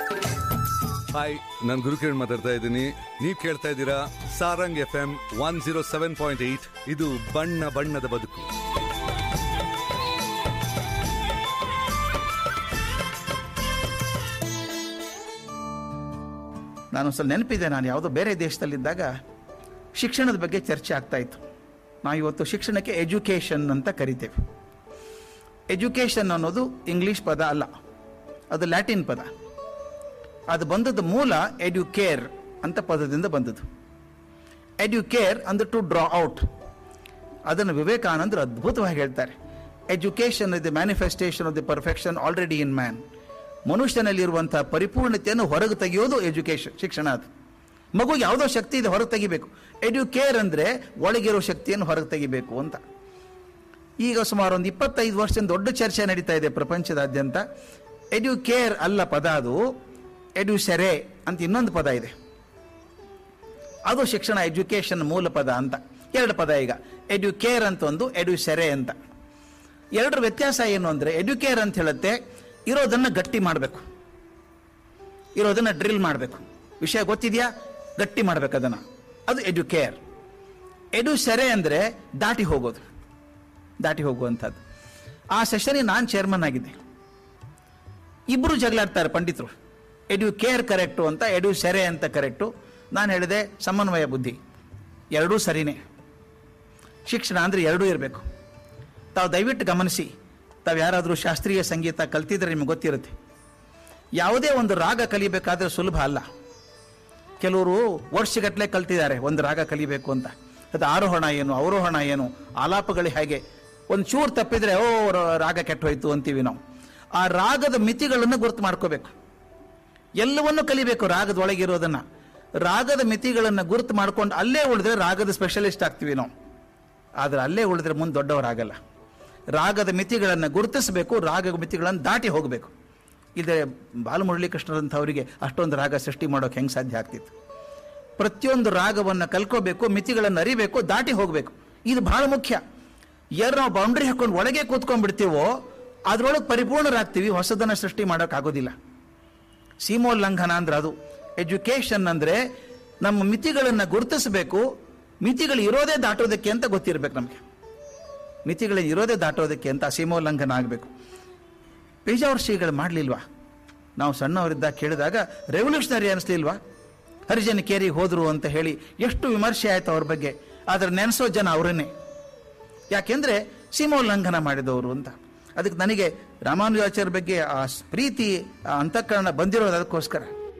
hi ನಾನು ಗುರುಕಿರಣ್ ಮಾತಾಡ್ತಾ ಇದ್ದೀನಿ ನೀವು ಕೇಳ್ತಾ ಇದ್ದೀರಾ Sarang F M one zero seven point eight ಇದು ಬಣ್ಣ ಬಣ್ಣದ ಬದುಕು ನಾನು ಸ್ವಲ್ಪ ನೆನಪಿದೆ ನಾನು ಯಾವುದೋ ಬೇರೆ ದೇಶದಲ್ಲಿದ್ದಾಗ ಶಿಕ್ಷಣದ ಬಗ್ಗೆ ಚರ್ಚೆ ಆಗ್ತಾ ಇತ್ತು ನಾವು ಇವತ್ತು ಶಿಕ್ಷಣಕ್ಕೆ ಎಜುಕೇಷನ್ ಅಂತ ಕರಿತೇವೆ ಎಜುಕೇಷನ್ ಅನ್ನೋದು ಇಂಗ್ಲಿಷ್ ಪದ ಅಲ್ಲ ಅದು ಲ್ಯಾಟಿನ್ ಪದ ಅದು ಬಂದದ್ದು ಮೂಲ ಎಡ್ಯುಕೇರ್ ಅಂತ ಪದದಿಂದ ಬಂದದ್ದು ಎಡ್ಯುಕೇರ್ ಅಂದ್ರೆ ಟು ಡ್ರಾ ಔಟ್ ಅದನ್ನು ವಿವೇಕಾನಂದರು ಅದ್ಭುತವಾಗಿ ಹೇಳ್ತಾರೆ education is the manifestation of the perfection already in man ಮನುಷ್ಯನಲ್ಲಿರುವಂತಹ ಪರಿಪೂರ್ಣತೆಯನ್ನು ಹೊರಗೆ ತೆಗೆಯೋದು ಎಜುಕೇಷನ್ ಶಿಕ್ಷಣ ಅದು ಮಗು ಯಾವುದೋ ಶಕ್ತಿ ಇದೆ ಹೊರಗೆ ತೆಗಿಬೇಕು ಎಡ್ಯುಕೇರ್ ಅಂದರೆ ಒಳಗಿರೋ ಶಕ್ತಿಯನ್ನು ಹೊರಗೆ ತೆಗಿಬೇಕು ಅಂತ ಈಗ ಸುಮಾರು ಒಂದು ಇಪ್ಪತ್ತೈದು ವರ್ಷದಿಂದ ದೊಡ್ಡ ಚರ್ಚೆ ನಡೀತಾ ಇದೆ ಪ್ರಪಂಚದಾದ್ಯಂತ ಎಡ್ಯುಕೇರ್ ಅಲ್ಲ ಪದ ಅದು ಎಡ್ಯುಸೆರೆ ಅಂತ ಇನ್ನೊಂದು ಪದ ಇದೆ ಅದು ಶಿಕ್ಷಣ ಎಜುಕೇಷನ್ ಮೂಲ ಪದ ಅಂತ ಎರಡು ಪದ ಈಗ ಎಡ್ಯುಕೇರ್ ಅಂತ ಒಂದು ಎಡ್ಯುಸೆರೆ ಅಂತ ಎರಡರ ವ್ಯತ್ಯಾಸ ಏನು ಅಂದರೆ ಎಡ್ಯುಕೇರ್ ಅಂತ ಹೇಳುತ್ತೆ ಇರೋದನ್ನು ಗಟ್ಟಿ ಮಾಡಬೇಕು ಇರೋದನ್ನು ಡ್ರಿಲ್ ಮಾಡಬೇಕು ವಿಷಯ ಗೊತ್ತಿದೆಯಾ ಗಟ್ಟಿ ಮಾಡಬೇಕು ಅದನ್ನು ಅದು ಎಡ್ಯುಕೇರ್ ಎಡು ಸೆರೆ ಅಂದರೆ ದಾಟಿ ಹೋಗೋದು ದಾಟಿ ಹೋಗುವಂಥದ್ದು ಆ ಸೆಷನಿಗೆ ನಾನು ಚೇರ್ಮನ್ ಆಗಿದ್ದೆ ಇಬ್ಬರು ಜಗಳಾಡ್ತಾರೆ ಪಂಡಿತರು ಎಡು ಕೇರ್ ಕರೆಕ್ಟು ಅಂತ ಎಡು ಸೆರೆ ಅಂತ ಕರೆಕ್ಟು ನಾನು ಹೇಳಿದೆ ಸಮನ್ವಯ ಬುದ್ಧಿ ಎರಡೂ ಸರಿನೇ ಶಿಕ್ಷಣ ಅಂದರೆ ಎರಡೂ ಇರಬೇಕು ತಾವು ದಯವಿಟ್ಟು ಗಮನಿಸಿ ತಾವು ಯಾರಾದರೂ ಶಾಸ್ತ್ರೀಯ ಸಂಗೀತ ಕಲ್ತಿದ್ರೆ ನಿಮಗೆ ಗೊತ್ತಿರುತ್ತೆ ಯಾವುದೇ ಒಂದು ರಾಗ ಕಲಿಬೇಕಾದ್ರೆ ಸುಲಭ ಅಲ್ಲ ಕೆಲವರು ವರ್ಷಗಟ್ಟಲೆ ಕಲ್ತಿದ್ದಾರೆ ಒಂದು ರಾಗ ಕಲಿಬೇಕು ಅಂತ ಅದು ಆರೋಹಣ ಏನು ಅವರೋಹಣ ಏನು ಆಲಾಪಗಳು ಹೇಗೆ ಒಂದು ಚೂರು ತಪ್ಪಿದ್ರೆ ಓ ರ- ರಾಗ ಕೆಟ್ಟು ಹೋಯ್ತು ಅಂತೀವಿ ನಾವು ಆ ರಾಗದ ಮಿತಿಗಳನ್ನು ಗುರುತು ಮಾಡ್ಕೋಬೇಕು ಎಲ್ಲವನ್ನೂ ಕಲಿಬೇಕು ರಾಗದ ಒಳಗಿರೋದನ್ನ ರಾಗದ ಮಿತಿಗಳನ್ನು ಗುರುತು ಮಾಡ್ಕೊಂಡು ಅಲ್ಲೇ ಉಳಿದ್ರೆ ರಾಗದ ಸ್ಪೆಷಲಿಸ್ಟ್ ಆಗ್ತೀವಿ ನಾವು ಆದರೆ ಅಲ್ಲೇ ಉಳಿದ್ರೆ ಮುಂದೆ ದೊಡ್ಡವರಾಗಲ್ಲ ರಾಗದ ಮಿತಿಗಳನ್ನು ಗುರುತಿಸಬೇಕು ರಾಗದ ಮಿತಿಗಳನ್ನು ದಾಟಿ ಹೋಗಬೇಕು ಇದ್ರೆ ಬಾಲಮುರಳಿ ಕೃಷ್ಣರಂಥವರಿಗೆ ಅಷ್ಟೊಂದು ರಾಗ ಸೃಷ್ಟಿ ಮಾಡೋಕೆ ಹೆಂಗೆ ಸಾಧ್ಯ ಆಗ್ತಿತ್ತು ಪ್ರತಿಯೊಂದು ರಾಗವನ್ನು ಕಲ್ಕೋಬೇಕು ಮಿತಿಗಳನ್ನು ಅರಿಬೇಕು ದಾಟಿ ಹೋಗಬೇಕು ಇದು ಬಹಳ ಮುಖ್ಯ ಯಾರು ನಾವು ಬೌಂಡ್ರಿ ಹಾಕೊಂಡು ಒಳಗೆ ಕೂತ್ಕೊಂಡ್ಬಿಡ್ತೀವೋ ಅದರೊಳಗೆ ಪರಿಪೂರ್ಣರಾಗ್ತೀವಿ ಹೊಸದನ್ನು ಸೃಷ್ಟಿ ಮಾಡೋಕ್ಕಾಗೋದಿಲ್ಲ ಸೀಮೋಲ್ಲಂಘನ ಅಂದ್ರೆ ಅದು ಎಜುಕೇಷನ್ ಅಂದರೆ ನಮ್ಮ ಮಿತಿಗಳನ್ನು ಗುರುತಿಸಬೇಕು ಮಿತಿಗಳು ಇರೋದೇ ದಾಟೋದಕ್ಕೆ ಅಂತ ಗೊತ್ತಿರಬೇಕು ನಮಗೆ ಮಿತಿಗಳು ಇರೋದೇ ದಾಟೋದಕ್ಕೆ ಅಂತ ಸೀಮೋಲ್ಲಂಘನ ಆಗಬೇಕು ಪೇಜಾವರ ಶ್ರೀಗಳು ಮಾಡಲಿಲ್ವಾ ನಾವು ಸಣ್ಣವರಿದ್ದಾಗ ಕೇಳಿದಾಗ ರೆವಲ್ಯೂಷನರಿ ಅನಿಸ್ಲಿಲ್ವಾ ಹರಿಜನ ಕೇರಿಗೆ ಹೋದರು ಅಂತ ಹೇಳಿ ಎಷ್ಟು ವಿಮರ್ಶೆ ಆಯ್ತು ಅವ್ರ ಬಗ್ಗೆ ಆದರೆ ನೆನೆಸೋ ಜನ ಅವರನ್ನೇ ಯಾಕೆಂದ್ರೆ ಸೀಮೋಲ್ಲಂಘನ ಮಾಡಿದವರು ಅಂತ ಅದಕ್ಕೆ ನನಗೆ ರಾಮಾನುಜಾಚಾರ್ಯ ಬಗ್ಗೆ ಆ ಸ್- ಪ್ರೀತಿ ಆ ಅಂತಃಕರಣ ಬಂದಿರೋದು ಅದಕ್ಕೋಸ್ಕರ